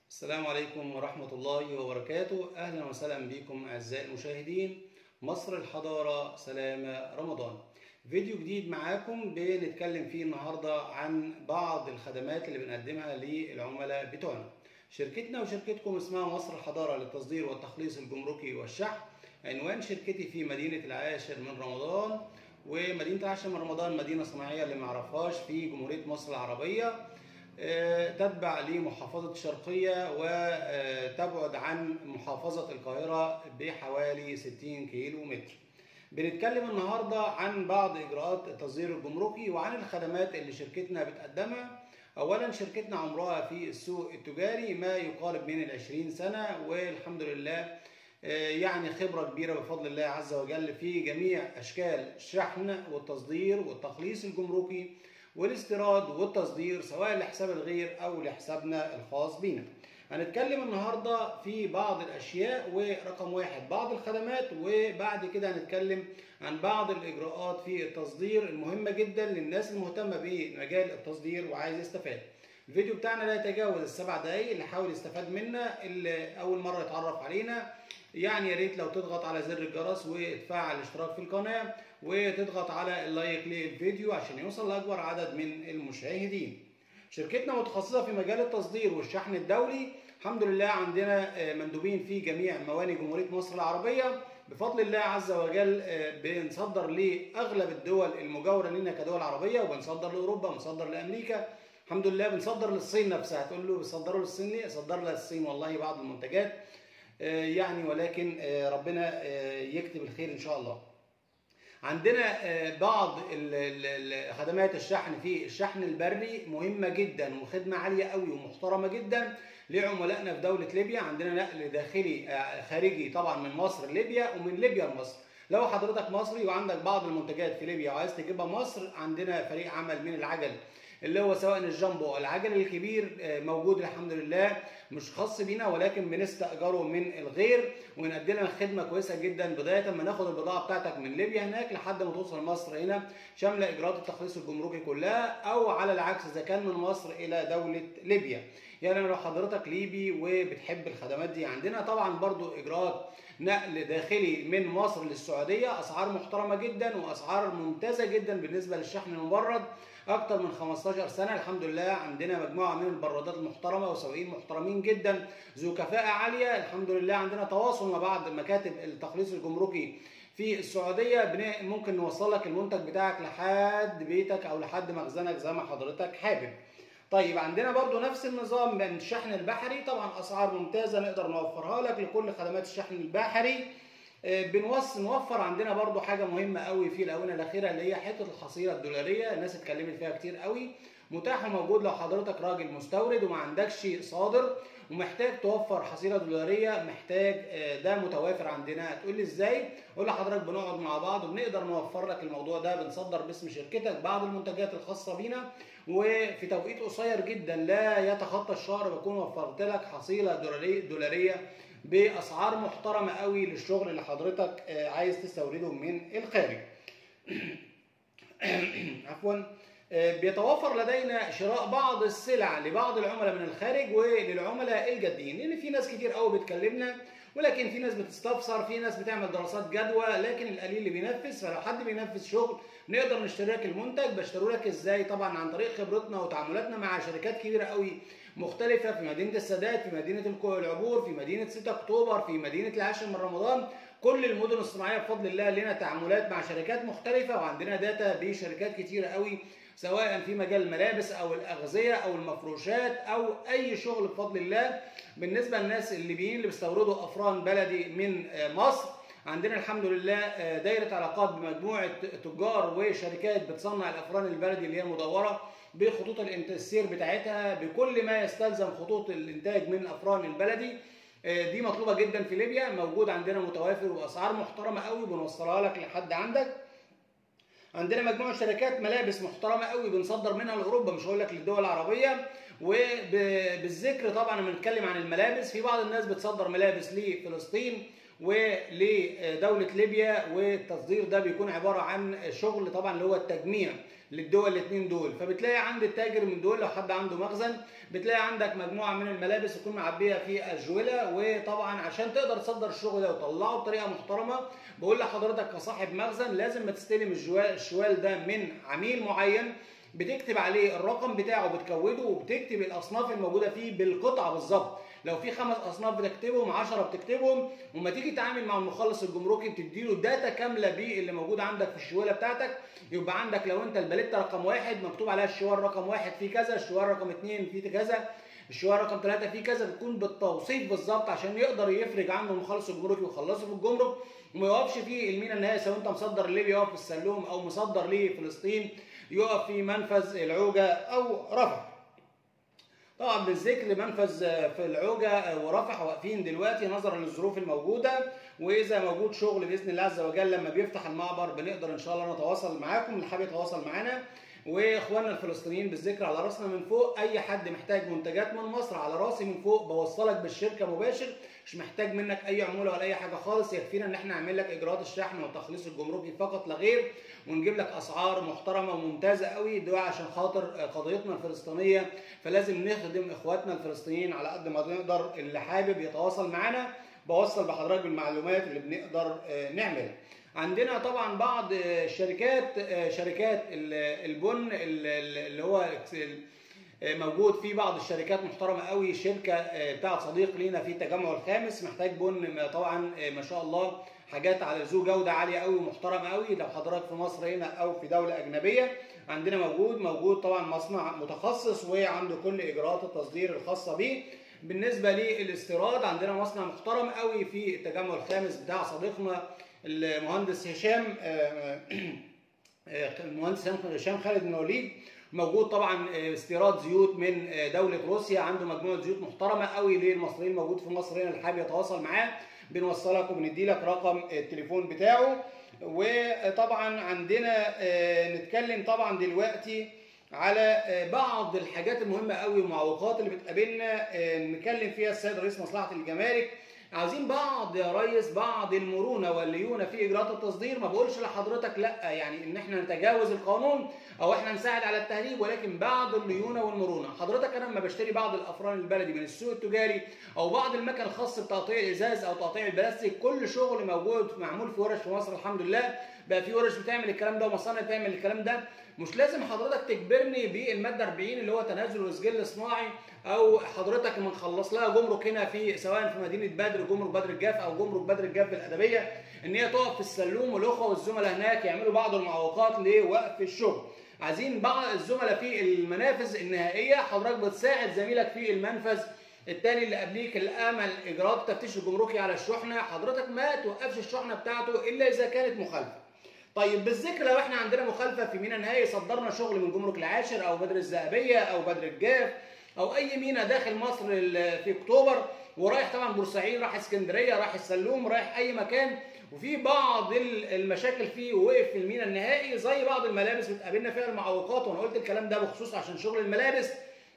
السلام عليكم ورحمة الله وبركاته أهلا وسهلا بكم أعزائي المشاهدين مصر الحضارة سلامة رمضان فيديو جديد معاكم بنتكلم فيه النهاردة عن بعض الخدمات اللي بنقدمها للعملاء بتوعنا شركتنا وشركتكم اسمها مصر الحضارة للتصدير والتخليص الجمركي والشحن عنوان شركتي في مدينة العاشر من رمضان ومدينة العاشر من رمضان مدينة صناعية اللي معرفهاش في جمهورية مصر العربية تتبع لمحافظة الشرقية وتبعد عن محافظة القاهرة بحوالي 60 كيلو متر بنتكلم النهاردة عن بعض إجراءات التصدير الجمركي وعن الخدمات اللي شركتنا بتقدمها أولا شركتنا عمرها في السوق التجاري ما يقارب من العشرين سنة والحمد لله يعني خبرة كبيرة بفضل الله عز وجل في جميع أشكال الشحن والتصدير والتخليص الجمركي والاستيراد والتصدير سواء لحساب الغير او لحسابنا الخاص بينا. هنتكلم النهارده في بعض الاشياء ورقم واحد بعض الخدمات وبعد كده هنتكلم عن بعض الاجراءات في التصدير المهمه جدا للناس المهتمه بمجال التصدير وعايز يستفاد. الفيديو بتاعنا لا يتجاوز السبع دقايق اللي حاول يستفاد منا اللي اول مره يتعرف علينا يعني يا ريت لو تضغط على زر الجرس وتفعل الاشتراك في القناه وتضغط على اللايك للفيديو عشان يوصل لاكبر عدد من المشاهدين. شركتنا متخصصه في مجال التصدير والشحن الدولي، الحمد لله عندنا مندوبين في جميع موانئ جمهوريه مصر العربيه، بفضل الله عز وجل بنصدر لاغلب الدول المجاوره لنا كدول عربيه وبنصدر لاوروبا وبنصدر لامريكا. الحمد لله بنصدر للصين نفسها هتقول له بيصدروا للصين ليه؟ صدر للصين والله بعض المنتجات يعني ولكن ربنا يكتب الخير ان شاء الله. عندنا بعض خدمات الشحن في الشحن البري مهمه جدا وخدمه عاليه قوي ومحترمه جدا لعملائنا في دوله ليبيا عندنا نقل داخلي خارجي طبعا من مصر لليبيا ومن ليبيا لمصر لو حضرتك مصري وعندك بعض المنتجات في ليبيا وعايز تجيبها مصر عندنا فريق عمل من العجل اللي هو سواء الجامبو او العجل الكبير موجود الحمد لله مش خاص بينا ولكن بنستاجره من الغير ونقدم لك خدمه كويسه جدا بدايه ما ناخد البضاعه بتاعتك من ليبيا هناك لحد ما توصل مصر هنا شامله اجراءات التخليص الجمركي كلها او على العكس اذا كان من مصر الى دوله ليبيا يعني لو حضرتك ليبي وبتحب الخدمات دي عندنا طبعا برضو اجراءات نقل داخلي من مصر للسعوديه اسعار محترمه جدا واسعار ممتازه جدا بالنسبه للشحن المبرد اكتر من 15 سنه الحمد لله عندنا مجموعه من البرادات المحترمه وسواقين محترمين جدا ذو كفاءه عاليه الحمد لله عندنا تواصل مع بعض مكاتب التخليص الجمركي في السعوديه ممكن نوصل لك المنتج بتاعك لحد بيتك او لحد مخزنك زي ما حضرتك حابب طيب عندنا برضو نفس النظام من الشحن البحري طبعا اسعار ممتازه نقدر نوفرها لك لكل خدمات الشحن البحري بنوصل نوفر عندنا برضو حاجه مهمه قوي في الاونه الاخيره اللي هي حته الحصيله الدولاريه الناس اتكلمت فيها كتير قوي متاح وموجود لو حضرتك راجل مستورد وما عندكش صادر ومحتاج توفر حصيله دولاريه محتاج ده متوافر عندنا هتقول لي ازاي اقول لحضرتك بنقعد مع بعض وبنقدر نوفر لك الموضوع ده بنصدر باسم شركتك بعض المنتجات الخاصه بينا وفي توقيت قصير جدا لا يتخطى الشهر بكون وفرت لك حصيله دولاريه دولاريه باسعار محترمه قوي للشغل اللي حضرتك عايز تستورده من الخارج عفوا بيتوفر لدينا شراء بعض السلع لبعض العملاء من الخارج وللعملاء الجادين لان في ناس كتير قوي بتكلمنا ولكن في ناس بتستفسر في ناس بتعمل دراسات جدوى لكن القليل اللي بينفذ فلو حد بينفذ شغل نقدر نشتري لك المنتج بشتروا لك ازاي طبعا عن طريق خبرتنا وتعاملاتنا مع شركات كبيره قوي مختلفه في مدينه السادات في مدينه العبور في مدينه 6 اكتوبر في مدينه العاشر من رمضان كل المدن الصناعيه بفضل الله لنا تعاملات مع شركات مختلفه وعندنا داتا بشركات كتيره قوي سواء في مجال الملابس او الاغذيه او المفروشات او اي شغل بفضل الله بالنسبه للناس الليبيين اللي بيستوردوا افران بلدي من مصر عندنا الحمد لله دايره علاقات بمجموعه تجار وشركات بتصنع الافران البلدي اللي هي المدوره بخطوط السير بتاعتها بكل ما يستلزم خطوط الانتاج من الافران البلدي دي مطلوبه جدا في ليبيا موجود عندنا متوافر واسعار محترمه قوي بنوصلها لك لحد عندك عندنا مجموعه شركات ملابس محترمه قوي بنصدر منها لاوروبا مش هقول لك للدول العربيه وبالذكر طبعا لما نتكلم عن الملابس في بعض الناس بتصدر ملابس لفلسطين ولدوله ليبيا والتصدير ده بيكون عباره عن شغل طبعا اللي هو التجميع للدول الاثنين دول فبتلاقي عند التاجر من دول لو حد عنده مخزن بتلاقي عندك مجموعه من الملابس تكون معبيه في الجوله وطبعا عشان تقدر تصدر الشغل ده وتطلعه بطريقه محترمه بقول لحضرتك كصاحب مخزن لازم ما تستلم الجوال الشوال ده من عميل معين بتكتب عليه الرقم بتاعه بتكوده وبتكتب الاصناف الموجوده فيه بالقطعه بالظبط لو في خمس اصناف بتكتبهم 10 بتكتبهم وما تيجي تتعامل مع المخلص الجمركي بتديله داتا كامله باللي موجود عندك في الشواله بتاعتك يبقى عندك لو انت الباليتا رقم واحد مكتوب عليها الشوال رقم واحد فيه كذا الشوال رقم اثنين فيه كذا الشوال رقم ثلاثة فيه كذا بتكون بالتوصيف بالظبط عشان يقدر يفرج عنه المخلص الجمركي ويخلصه في الجمرك وما يقفش في المينا النهائي سواء انت مصدر لليبيا يقف في السلوم او مصدر لفلسطين يقف في منفذ العوجه او رفح. طبعا بالذكر منفذ في العوجه ورفح واقفين دلوقتي نظرا للظروف الموجوده واذا موجود شغل باذن الله عز وجل لما بيفتح المعبر بنقدر ان شاء الله نتواصل معاكم اللي حابب يتواصل معانا واخواننا الفلسطينيين بالذكر على راسنا من فوق اي حد محتاج منتجات من مصر على راسي من فوق بوصلك بالشركه مباشر مش محتاج منك اي عموله ولا اي حاجه خالص يكفينا ان احنا نعمل لك اجراءات الشحن والتخليص الجمركي فقط لا غير ونجيب لك اسعار محترمه وممتازه قوي ده عشان خاطر قضيتنا الفلسطينيه فلازم نخدم اخواتنا الفلسطينيين على قد ما نقدر اللي حابب يتواصل معانا بوصل بحضرتك بالمعلومات اللي بنقدر نعملها عندنا طبعا بعض الشركات شركات البن اللي هو موجود في بعض الشركات محترمه قوي شركه بتاعت صديق لينا في التجمع الخامس محتاج بن طبعا ما شاء الله حاجات على ذو جوده عاليه قوي ومحترمه قوي لو حضرتك في مصر هنا او في دوله اجنبيه عندنا موجود موجود طبعا مصنع متخصص وعنده كل اجراءات التصدير الخاصه بيه بالنسبه للاستيراد عندنا مصنع محترم قوي في التجمع الخامس بتاع صديقنا المهندس هشام المهندس هشام خالد بن وليد موجود طبعا استيراد زيوت من دوله روسيا عنده مجموعه زيوت محترمه قوي للمصريين موجود في مصر هنا اللي حابب يتواصل معاه بنوصلك وبندي لك رقم التليفون بتاعه وطبعا عندنا نتكلم طبعا دلوقتي على بعض الحاجات المهمه قوي والمعوقات اللي بتقابلنا نتكلم فيها السيد رئيس مصلحه الجمارك عاوزين بعض يا ريس بعض المرونه والليونه في اجراءات التصدير ما بقولش لحضرتك لا يعني ان احنا نتجاوز القانون او احنا نساعد على التهريب ولكن بعض الليونه والمرونه حضرتك انا لما بشتري بعض الافران البلدي من السوق التجاري او بعض المكن الخاص بتقطيع الازاز او تقطيع البلاستيك كل شغل موجود معمول في ورش في مصر الحمد لله بقى في ورش بتعمل الكلام ده ومصانع بتعمل الكلام ده مش لازم حضرتك تجبرني بالماده 40 اللي هو تنازل وسجل صناعي او حضرتك لما نخلص لها جمرك هنا في سواء في مدينه بدر جمرك بدر الجاف او جمرك بدر الجاف الادبيه ان هي تقف في السلوم والاخوه والزملاء هناك يعملوا بعض المعوقات لوقف الشغل عايزين بعض الزملاء في المنافذ النهائيه حضرتك بتساعد زميلك في المنفذ التاني اللي قبليك اللي امل اجراءات التفتيش الجمركي على الشحنه حضرتك ما توقفش الشحنه بتاعته الا اذا كانت مخالفه طيب بالذكر لو احنا عندنا مخالفه في مينا نهائي صدرنا شغل من جمرك العاشر او بدر الذهبيه او بدر الجاف او اي مينا داخل مصر في اكتوبر ورايح طبعا بورسعيد رايح اسكندريه رايح السلوم رايح اي مكان وفي بعض المشاكل فيه ووقف في المينا النهائي زي بعض الملابس بتقابلنا فيها المعوقات وانا قلت الكلام ده بخصوص عشان شغل الملابس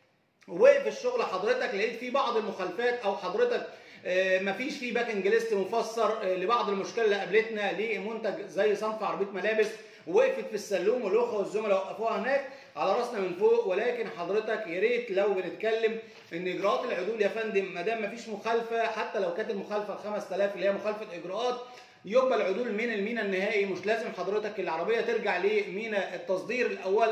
ووقف الشغل حضرتك لقيت فيه بعض المخالفات او حضرتك مفيش فيه باكنج ليست مفسر لبعض المشكله اللي قابلتنا لمنتج زي صنف عربيه ملابس وقفت في السلوم والاخوه والزملاء وقفوها هناك على راسنا من فوق ولكن حضرتك يا ريت لو بنتكلم ان اجراءات العدول يا فندم ما دام مفيش مخالفه حتى لو كانت المخالفه 5000 اللي هي مخالفه اجراءات يبقى العدول من المينا النهائي مش لازم حضرتك العربيه ترجع لمينا التصدير الاول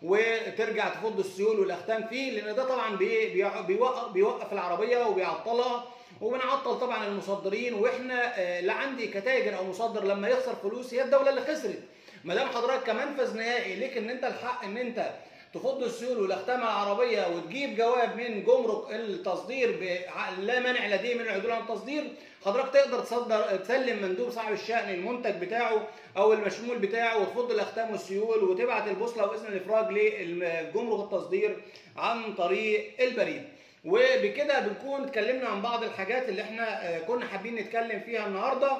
وترجع تفض السيول والاختام فيه لان ده طبعا بيوقف, بيوقف العربيه وبيعطلها وبنعطل طبعا المصدرين واحنا لا عندي كتاجر او مصدر لما يخسر فلوس هي الدوله اللي خسرت ما دام حضرتك كمنفذ نهائي ليك ان انت الحق ان انت تفض السيول والاختام العربيه وتجيب جواب من جمرك التصدير لا مانع لديه من العدول عن التصدير حضرتك تقدر تصدر تسلم مندوب صاحب الشأن المنتج بتاعه او المشمول بتاعه وتفض الاختام والسيول وتبعت البوصله واذن الافراج لجمرك التصدير عن طريق البريد وبكده بنكون اتكلمنا عن بعض الحاجات اللي احنا كنا حابين نتكلم فيها النهارده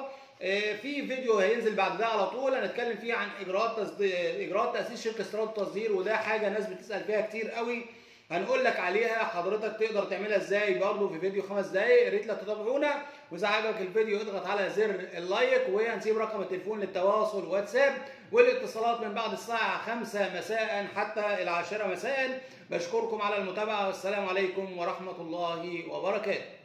في فيديو هينزل بعد ده على طول هنتكلم فيه عن اجراءات تصدير اجراءات تاسيس شركه استيراد التصدير وده حاجه ناس بتسال فيها كتير قوي هنقول لك عليها حضرتك تقدر تعملها ازاي برضه في فيديو خمس دقايق يا ريت لا تتابعونا واذا عجبك الفيديو اضغط على زر اللايك وهنسيب رقم التليفون للتواصل واتساب والاتصالات من بعد الساعة 5 مساء حتى العاشرة مساء بشكركم على المتابعة والسلام عليكم ورحمة الله وبركاته